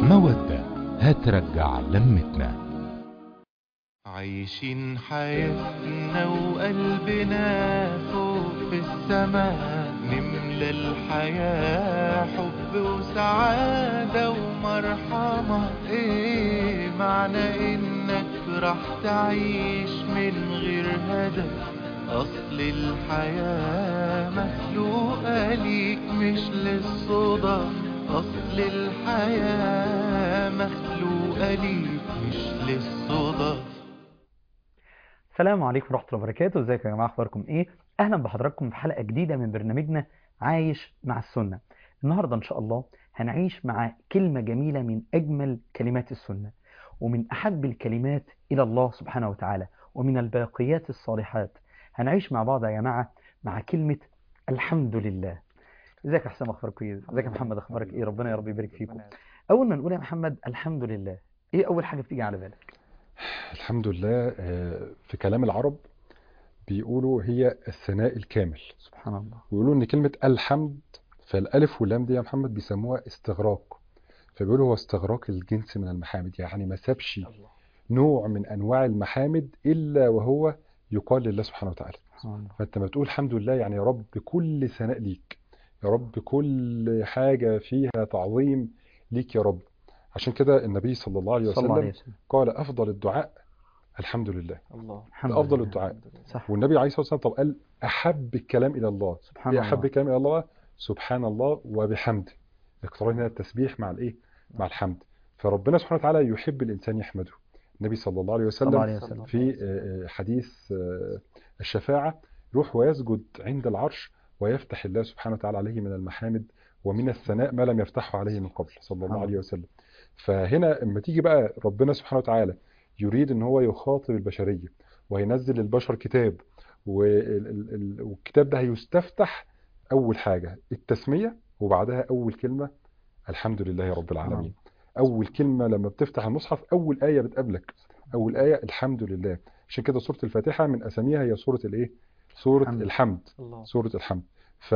مودة هترجع لمتنا عايشين حياتنا وقلبنا فوق في السماء نملى الحياة حب وسعادة ومرحمة ايه معنى انك راح تعيش من غير هدف اصل الحياة مخلوقة ليك مش للصدف اصل الحياة مخلوقة ليك مش للصدف السلام عليكم ورحمة الله وبركاته ازيكم يا جماعة اخباركم ايه اهلا بحضراتكم في حلقة جديدة من برنامجنا عايش مع السنة النهاردة ان شاء الله هنعيش مع كلمة جميلة من اجمل كلمات السنة ومن احب الكلمات الى الله سبحانه وتعالى ومن الباقيات الصالحات هنعيش مع بعض يا جماعة مع كلمة الحمد لله ازيك يا حسام اخبارك ايه ازيك يا محمد اخبارك ايه ربنا يا رب يبارك فيكم اول ما نقول يا محمد الحمد لله ايه اول حاجة بتيجي على بالك الحمد لله آه، في كلام العرب بيقولوا هي الثناء الكامل سبحان الله ويقولوا ان كلمة الحمد فالالف واللام دي يا محمد بيسموها استغراق فبيقولوا هو استغراق الجنس من المحامد يعني ما سابش نوع من انواع المحامد الا وهو يقال لله سبحانه وتعالى سبحان الله فانت ما تقول الحمد لله يعني يا رب كل ثناء ليك يا رب كل حاجة فيها تعظيم ليك يا رب عشان كده النبي صلى الله عليه صلى الله عليه وسلم وسلم قال افضل الدعاء الحمد لله الله الحمد ده افضل لله. الدعاء صح والنبي عليه الصلاه والسلام طب قال احب الكلام الى الله سبحان ايه الله احب الكلام الى الله سبحان الله وبحمده اقتران هنا التسبيح مع الايه مع الحمد فربنا سبحانه وتعالى يحب الانسان يحمده النبي صلى الله عليه صلى الله وسلم عليه وسلم في آه، آه، حديث آه، الشفاعه يروح ويسجد عند العرش ويفتح الله سبحانه وتعالى عليه من المحامد ومن الثناء ما لم يفتحه عليه من قبل صلى الله سبحان عليه الله. وسلم فهنا لما تيجي بقى ربنا سبحانه وتعالى يريد ان هو يخاطب البشريه وهينزل للبشر كتاب وال- ال- ال- والكتاب ده هيستفتح اول حاجه التسميه وبعدها اول كلمه الحمد لله رب العالمين اول كلمه لما بتفتح المصحف اول ايه بتقابلك اول ايه الحمد لله عشان كده سوره الفاتحه من اساميها هي سوره الايه سوره الحمد. الحمد الله سورة الحمد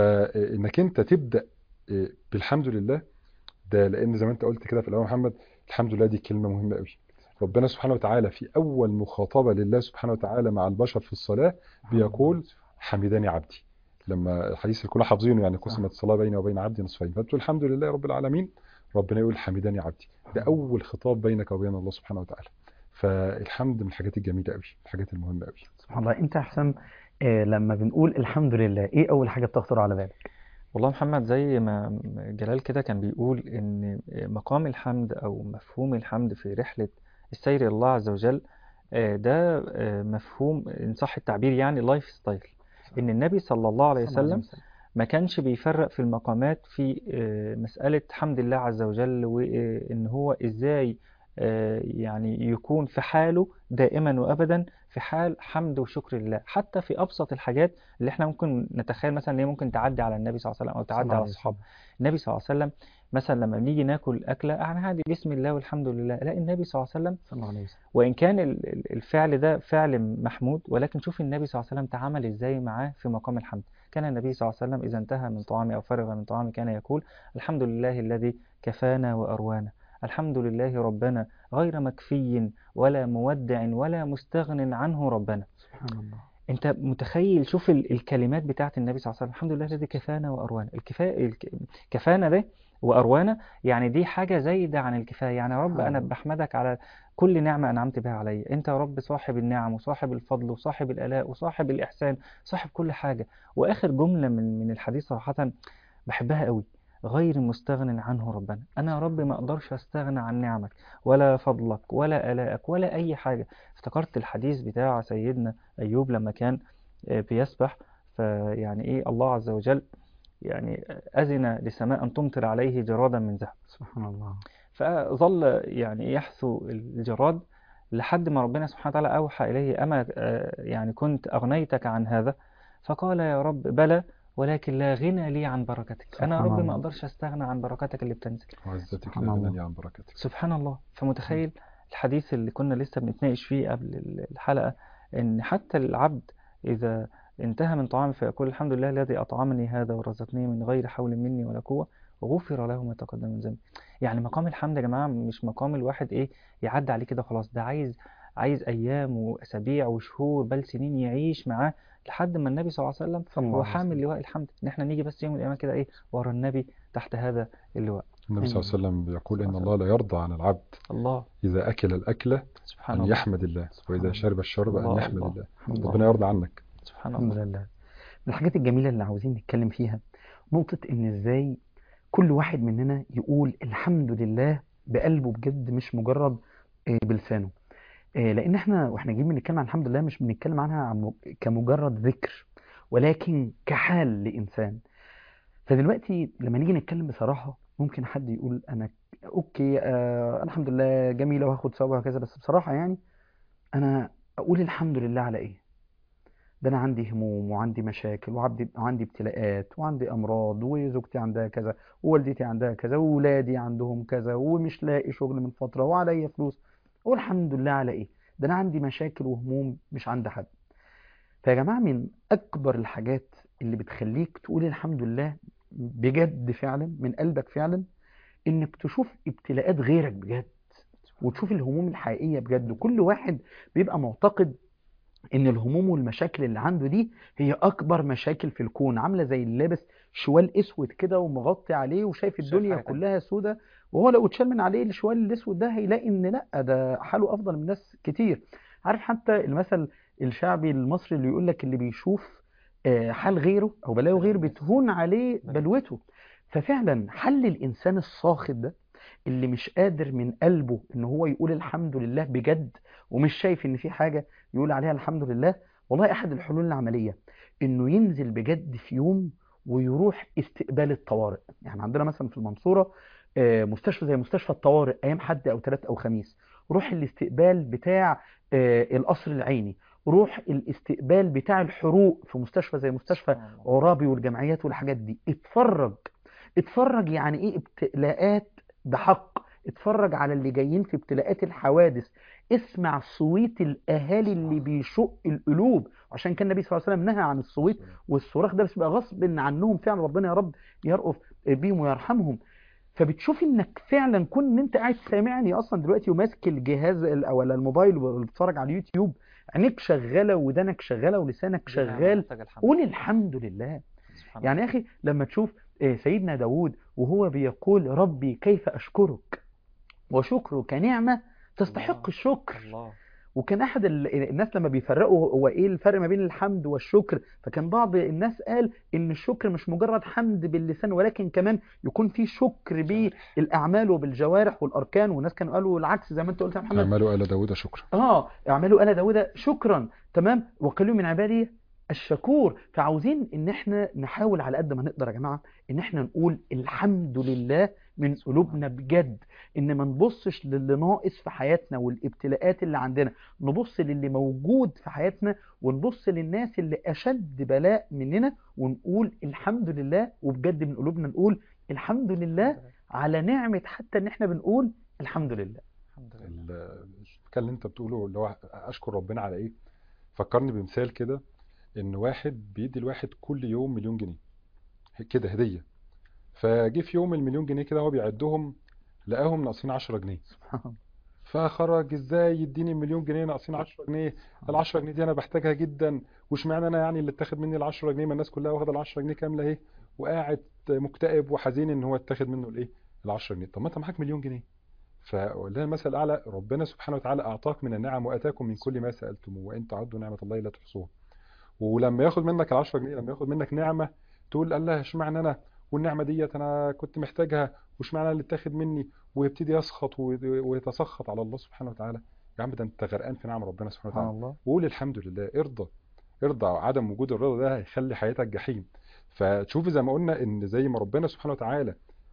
فإنك أنت تبدأ آه، بالحمد لله ده لأن زي ما أنت قلت كده في الأول يا محمد الحمد لله دي كلمة مهمة قوي ربنا سبحانه وتعالى في أول مخاطبة لله سبحانه وتعالى مع البشر في الصلاة بيقول حمدني عبدي لما الحديث اللي كلنا حافظينه يعني قسمت الصلاة بيني وبين عبدي نصفين فبتقول الحمد لله رب العالمين ربنا يقول حمدني عبدي ده أول خطاب بينك وبين الله سبحانه وتعالى فالحمد من الحاجات الجميلة قوي الحاجات المهمة قوي سبحان الله انت يا حسام آه، لما بنقول الحمد لله ايه اول حاجة بتخطر على بالك والله محمد زي ما جلال كده كان بيقول إن مقام الحمد أو مفهوم الحمد في رحلة السير إلى الله عز وجل آه، ده آه، مفهوم إن صح التعبير يعني لايف ستايل إن النبي صلى الله عليه صلى الله عليه وسلم ما كانش بيفرق في المقامات في آه، مسألة حمد الله عز وجل وإن هو إزاي آه، يعني يكون في حاله دائما وأبدا في حال حمد وشكر لله حتى في أبسط الحاجات اللي احنا ممكن نتخيل مثلا ان هي ممكن تعدي على النبي صلى الله عليه وسلم أو صلى تعدي الله على عليه أصحابه النبي صلى الله عليه وسلم مثلا لما بنيجي ناكل أكلة يعني عادي بسم الله والحمد لله لا النبي صلى الله عليه وسلم صلى الله عليه وسلم وإن كان ال- ال- الفعل ده فعل محمود ولكن شوف النبي صلى الله عليه وسلم تعامل إزاي معاه في مقام الحمد كان النبي صلى الله عليه وسلم إذا انتهى من طعامه أو فرغ من طعامه كان يقول الحمد لله الذي كفانا وأروانا الحمد لله ربنا غير مكفي ولا مودع ولا مستغن عنه ربنا سبحان الله انت متخيل شوف ال- الكلمات بتاعت النبي صلى الله عليه وسلم الحمد لله الذي كفانا وأروانا الكفاء الك- كفانا ده وأروانا يعني دي حاجة زايدة عن الكفاية يعني يا رب سبحان أنا الله. بحمدك على كل نعمة أنعمت بها علي أنت يا رب صاحب النعم وصاحب الفضل وصاحب الآلاء وصاحب الإحسان صاحب كل حاجة وآخر جملة من من الحديث صراحة بحبها قوي غير مستغن عنه ربنا أنا يا رب ما أقدرش أستغنى عن نعمك ولا فضلك ولا آلائك ولا أي حاجة افتكرت الحديث بتاع سيدنا أيوب لما كان آه، بيسبح فيعني إيه الله عز وجل يعني أذن لسماء أن تمطر عليه جرادا من ذهب سبحان الله فظل يعني يحثو الجراد لحد ما ربنا سبحانه وتعالى أوحى إليه أما آه، يعني كنت أغنيتك عن هذا فقال يا رب بلى ولكن لا غنى لي عن بركتك أنا يا سبحان رب الله. ما أقدرش أستغنى عن بركتك اللي بتنزل وعزتك سبحان لا الله. غنى عن بركتك سبحان الله فمتخيل الحديث اللي كنا لسه بنتناقش فيه قبل الحلقة إن حتى العبد إذا انتهى من طعامه فيقول الحمد لله الذي أطعمني هذا ورزقني من غير حول مني ولا قوة غفر له ما تقدم من ذنبه يعني مقام الحمد يا جماعة مش مقام الواحد ايه يعدي عليه كده خلاص ده عايز عايز ايام واسابيع وشهور بل سنين يعيش معاه لحد ما النبي صلى الله عليه وسلم صلى الله هو عليه حامل وسلم. لواء الحمد ان احنا نيجي بس يوم القيامة كده ايه ورا النبي تحت هذا اللواء النبي صلى الله عليه وسلم بيقول إن الله لا يرضى عن العبد الله إذا أكل الأكلة سبحان أن الله يحمد الله سبحان وإذا الله. شرب الشرب أن الله يحمد الله. الله الحمد لله. ربنا يرضى عنك سبحان الحمد الله لله من الحاجات الجميلة اللي عاوزين نتكلم فيها نقطة إن إزاي كل واحد مننا يقول الحمد لله بقلبه بجد مش مجرد آه، بلسانه آه، لأن إحنا وإحنا جايين بنتكلم عن الحمد لله مش بنتكلم عنها عن كمجرد ذكر ولكن كحال لإنسان فدلوقتي لما نيجي نتكلم بصراحة ممكن حد يقول أنا أوكي آه الحمد لله جميلة وهاخد ثوابها وكذا بس بصراحة يعني أنا أقول الحمد لله على إيه؟ ده انا عندي هموم وعندي مشاكل وعندي وعندي ابتلاءات وعندي امراض وزوجتي عندها كذا ووالدتي عندها كذا وولادي عندهم كذا ومش لاقي شغل من فتره وعليا فلوس اقول الحمد لله على ايه ده انا عندي مشاكل وهموم مش عند حد فيا جماعه من اكبر الحاجات اللي بتخليك تقول الحمد لله بجد فعلا من قلبك فعلا انك تشوف ابتلاءات غيرك بجد وتشوف الهموم الحقيقيه بجد وكل واحد بيبقى معتقد ان الهموم والمشاكل اللي عنده دي هي اكبر مشاكل في الكون عامله زي اللي لابس شوال اسود كده ومغطي عليه وشايف شايف الدنيا حاجة تانية. كلها سودة وهو لو اتشال من عليه الشوال الاسود ده هيلاقي ان لا ده حاله افضل من ناس كتير عارف حتى المثل الشعبي المصري اللي يقول لك اللي بيشوف آه، حال غيره او بلاوي غيره بتهون عليه بلوته ففعلا حل الانسان الصاخب ده اللي مش قادر من قلبه ان هو يقول الحمد لله بجد ومش شايف ان في حاجه يقول عليها الحمد لله والله احد الحلول العمليه انه ينزل بجد في يوم ويروح استقبال الطوارئ يعني عندنا مثلا في المنصوره آه، مستشفى زي مستشفى الطوارئ ايام حد او ثلاث او خميس روح الاستقبال بتاع آه، القصر العيني روح الاستقبال بتاع الحروق في مستشفى زي مستشفى سبحان الله. عرابي والجمعيات والحاجات دي اتفرج اتفرج يعني ايه ابتلاءات بحق اتفرج على اللي جايين في ابتلاءات الحوادث اسمع صويت الاهالي اللي بيشق القلوب عشان كان النبي صلى الله عليه وسلم نهى عن الصويت والصراخ ده بس بيبقى غصب عنهم فعلا ربنا يا رب يرأف بيهم ويرحمهم فبتشوف انك فعلا كون ان انت قاعد سامعني اصلا دلوقتي وماسك الجهاز ال- او الموبايل وبتتفرج على اليوتيوب عينيك شغاله ودانك شغاله ولسانك دي نعمة شغال محتاجة الحمد قول الحمد لله سبحان يعني يا أخي لما تشوف آه، سيدنا داود وهو بيقول ربي كيف أشكرك وشكرك نعمة تستحق الله. الشكر الله وكان أحد ال- الناس لما بيفرقوا هو إيه الفرق ما بين الحمد والشكر فكان بعض الناس قال إن الشكر مش مجرد حمد باللسان ولكن كمان يكون في شكر بالأعمال وبالجوارح والأركان والناس كانوا قالوا العكس زي ما أنت قلت يا محمد اعملوا آل داود شكرا اه اعملوا انا داود شكرا تمام وقالوا من عبادي الشكور فعاوزين ان احنا نحاول على قد ما نقدر يا جماعه ان احنا نقول الحمد لله من قلوبنا بجد ان ما نبصش للي ناقص في حياتنا والابتلاءات اللي عندنا نبص للي موجود في حياتنا ونبص للناس اللي اشد بلاء مننا ونقول الحمد لله وبجد من قلوبنا نقول الحمد لله على نعمه حتى ان احنا بنقول الحمد لله الحمد لله ال- الكلام اللي انت بتقوله اللي هو اشكر ربنا على ايه فكرني بمثال كده ان واحد بيدي الواحد كل يوم مليون جنيه كده هديه فجه في يوم المليون جنيه كده هو بيعدهم لقاهم ناقصين 10 جنيه سبحان الله فخرج ازاي يديني مليون جنيه ناقصين 10 جنيه ال 10 جنيه دي انا بحتاجها جدا واشمعنى انا يعني اللي اتاخد مني ال 10 جنيه ما الناس كلها واخده ال 10 جنيه كامله اهي وقاعد مكتئب وحزين ان هو اتاخد منه الايه ال 10 جنيه طب ما انت معاك مليون جنيه فولله المثل الاعلى ربنا سبحانه وتعالى اعطاك من النعم واتاكم من كل ما سالتموه وان تعدوا نعمه الله لا تحصوها ولما ياخد منك ال 10 جنيه لما ياخد منك نعمه تقول الله اشمعنى انا والنعمه ديت انا كنت محتاجها واشمعنى اللي اتاخد مني ويبتدي يسخط وي- ويتسخط على الله سبحانه وتعالى يا عم ده انت غرقان في نعم ربنا سبحانه سبحان وتعالى الله وقول الحمد لله ارضى ارضى عدم وجود الرضا ده هيخلي حياتك جحيم فتشوفي زي ما قلنا ان زي ما ربنا سبحانه وتعالى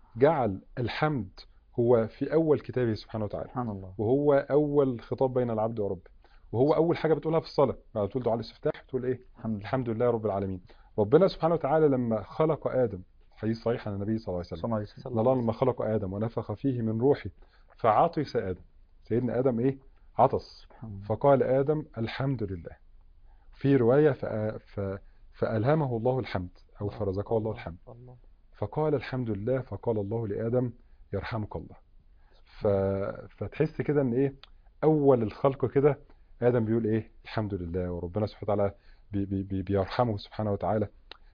جعل الحمد هو في اول كتابه سبحانه وتعالى سبحان الله وهو اول خطاب بين العبد وربه وهو اول حاجه بتقولها في الصلاه بعد تقول دعاء الاستفتاح تقول ايه الحمد لله الحمد لله رب العالمين ربنا سبحانه وتعالى لما خلق ادم حديث صحيح عن النبي صلى الله عليه صلى وسلم الله عليه وسلم ان الله لما خلق ادم ونفخ فيه من روحه فعطس ادم سيدنا ادم ايه عطس سبحان الله فقال آدم الحمد لله في رواية ف... ف... فألهمه الله الحمد أو فرزقه الله الحمد الله فقال الحمد لله فقال الله لآدم يرحمك الله ف... فتحس كده ان ايه اول الخلق كده ادم بيقول ايه الحمد لله وربنا سبحانه وتعالى بي... بي... بي... بيرحمه سبحانه وتعالى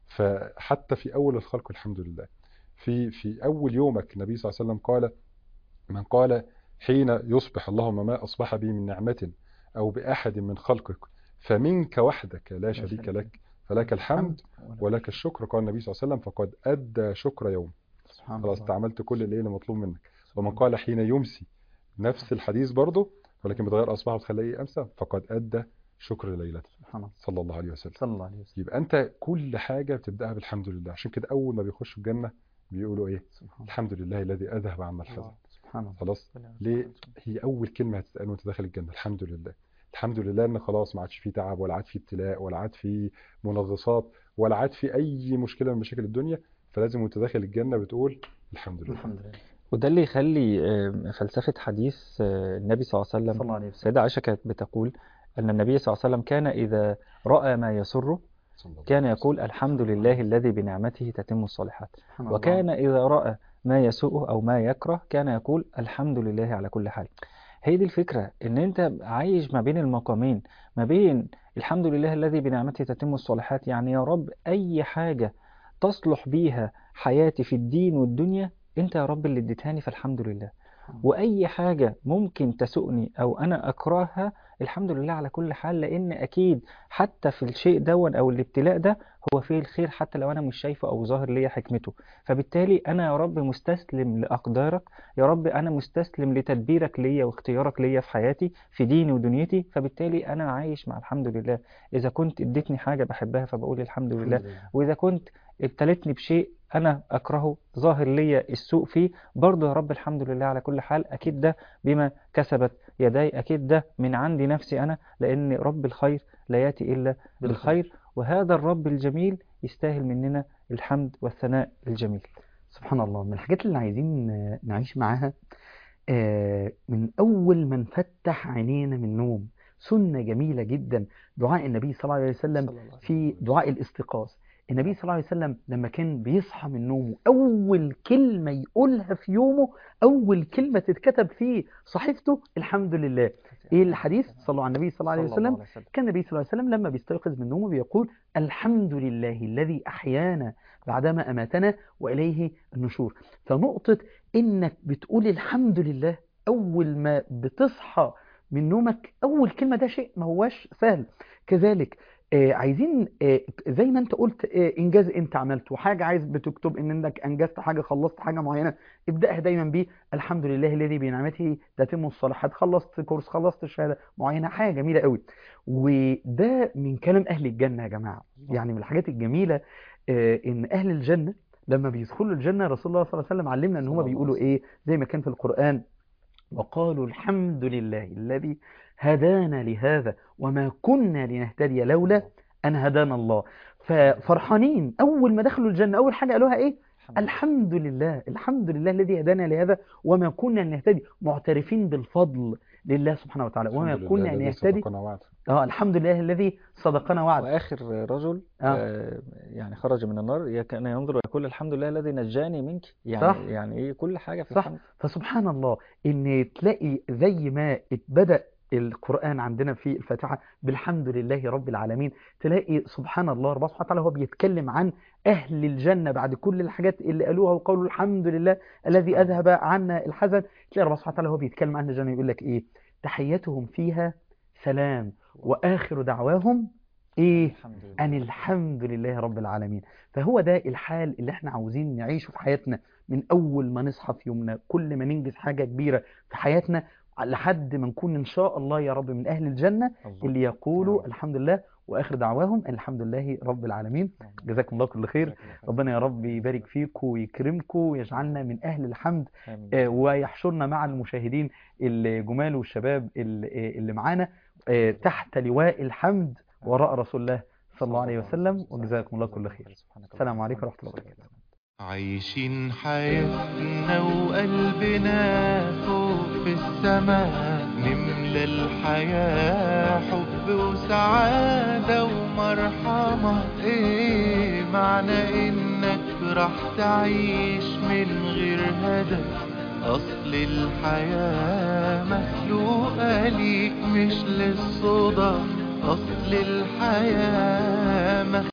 فحتى في اول الخلق الحمد لله في في اول يومك النبي صلى الله عليه وسلم قال من قال حين يصبح اللهم ما اصبح بي من نعمه او باحد من خلقك فمنك وحدك لا شريك لك فلك الحمد ولك الشكر قال النبي صلى الله عليه وسلم فقد ادى شكر يوم سبحان خلاص الله استعملت كل الايه اللي مطلوب منك ومن قال حين يمسي نفس الحديث برضه ولكن بتغير اصبحه وتخليه امسى فقد ادى شكر ليلته سبحان الله صلى الله عليه وسلم صلى الله عليه وسلم يبقى انت كل حاجه بتبداها بالحمد لله عشان كده اول ما بيخشوا الجنه بيقولوا ايه سبحان الله الحمد لله الذي اذهب عنا الحزن سبحان الله خلاص ليه هي اول كلمه هتتقال وانت داخل الجنه الحمد لله الحمد لله ان خلاص ما عادش فيه تعب ولا عاد فيه ابتلاء ولا عاد فيه منغصات ولا عاد فيه اي مشكله من مشاكل الدنيا فلازم وانت داخل الجنه بتقول الحمد لله الحمد لله وده اللي يخلي آه، فلسفة حديث آه، النبي صلى الله عليه صلى وسلم الله عليه وسلم السيدة عائشة كانت بتقول أن النبي صلى الله عليه وسلم كان إذا رأى ما يسره صلى الله كان عليه يقول الحمد لله الذي بنعمته تتم الصالحات سبحان الله. وكان إذا رأى ما يسوءه أو ما يكره كان يقول الحمد لله على كل حال هي دي الفكرة إن أنت عايش ما بين المقامين ما بين الحمد لله الذي بنعمته تتم الصالحات يعني يا رب أي حاجة تصلح بيها حياتي في الدين والدنيا أنت يا رب اللي اديتهاني فالحمد لله وأي حاجة ممكن تسؤني أو أنا أكرهها الحمد لله على كل حال لأن أكيد حتى في الشيء دون أو الابتلاء ده هو فيه الخير حتى لو أنا مش شايفه أو ظاهر ليا حكمته فبالتالي أنا يا رب مستسلم لأقدارك يا رب أنا مستسلم لتدبيرك ليا واختيارك ليا في حياتي في ديني ودنيتي فبالتالي أنا عايش مع الحمد لله إذا كنت اديتني حاجة بحبها فبقول الحمد لله الحمد لله وإذا كنت ابتلتني بشيء أنا أكرهه ظاهر ليا السوء فيه برضه يا رب الحمد لله على كل حال أكيد ده بما كسبت يداي أكيد ده من عندي نفسي أنا لأن رب الخير لا يأتي إلا بالخير وهذا الرب الجميل يستاهل مننا الحمد والثناء الجميل سبحان الله من الحاجات اللي عايزين آه، نعيش معاها آه، من أول ما نفتح عينينا من النوم سنة جميلة جدا دعاء النبي صلى الله عليه وسلم في دعاء الاستيقاظ النبي صلى الله عليه وسلم لما كان بيصحى من نومه أول كلمة يقولها في يومه أول كلمة تتكتب في صحيفته الحمد لله إيه الحديث صلوا على النبي صلى الله عليه وسلم كان النبي صلى الله عليه وسلم لما بيستيقظ من نومه بيقول الحمد لله الذي أحيانا بعدما أماتنا وإليه النشور فنقطة إنك بتقول الحمد لله أول ما بتصحى من نومك أول كلمة ده شيء ما هواش سهل كذلك آه عايزين آه زي ما انت قلت آه انجاز انت عملته حاجه عايز بتكتب ان انك انجزت حاجه خلصت حاجه معينه ابداها دايما بيه الحمد لله الذي بنعمته تتم الصالحات خلصت كورس خلصت شهاده معينه حاجه جميله قوي وده من كلام اهل الجنه يا جماعه يعني من الحاجات الجميله آه ان اهل الجنه لما بيدخلوا الجنه رسول الله صلى الله عليه وسلم علمنا ان هم بيقولوا ايه زي ما كان في القران وقالوا الحمد لله الذي هدانا لهذا وما كنا لنهتدي لولا أن هدانا الله ففرحانين أول ما دخلوا الجنة أول حاجة قالوها إيه الحمد لله الحمد لله الذي هدانا لهذا وما كنا نهتدي معترفين بالفضل لله سبحانه وتعالى وما الحمد لله كنا الذي نهتدي صدقنا وعده. اه الحمد لله الذي صدقنا وعده وآخر رجل آه. آه، يعني خرج من النار ي- كان ينظر ويقول الحمد لله الذي نجاني منك يعني صح. يعني ايه كل حاجة في صح الحمد فسبحان الله ان تلاقي زي ما اتبدأ القرآن عندنا في الفاتحة بالحمد لله رب العالمين تلاقي سبحان الله ربنا سبحانه وتعالى هو بيتكلم عن أهل الجنة بعد كل الحاجات اللي قالوها وقالوا الحمد لله الذي أذهب عنا الحزن تلاقي ربنا سبحانه وتعالى هو بيتكلم عن الجنة يقول لك إيه تحيتهم فيها سلام وآخر دعواهم إيه الحمد لله أن الحمد لله رب العالمين فهو ده الحال اللي احنا عاوزين نعيشه في حياتنا من أول ما نصحى في يومنا كل ما ننجز حاجة كبيرة في حياتنا لحد ما نكون إن شاء الله يا رب من أهل الجنة الله. اللي يقولوا نعم. الحمد لله وآخر دعواهم أن الحمد لله رب العالمين جزاكم الله كل خير ربنا يا رب يبارك فيكم ويكرمكم ويجعلنا من أهل الحمد آمين. آه، ويحشرنا مع المشاهدين الجمال والشباب اللي اللي معانا آه، تحت لواء الحمد وراء رسول الله صلى الله عليه وسلم وجزاكم الله كل خير سبحانك السلام اللهم عليكم ورحمة وبحمدك. الله وبركاته عايشين حياتنا وقلبنا فوق في السماء نملى الحياة حب وسعادة ومرحمة ايه معنى انك راح تعيش من غير هدف أصل الحياة مخلوقة ليك مش للصدف أصل الحياة مخلوقة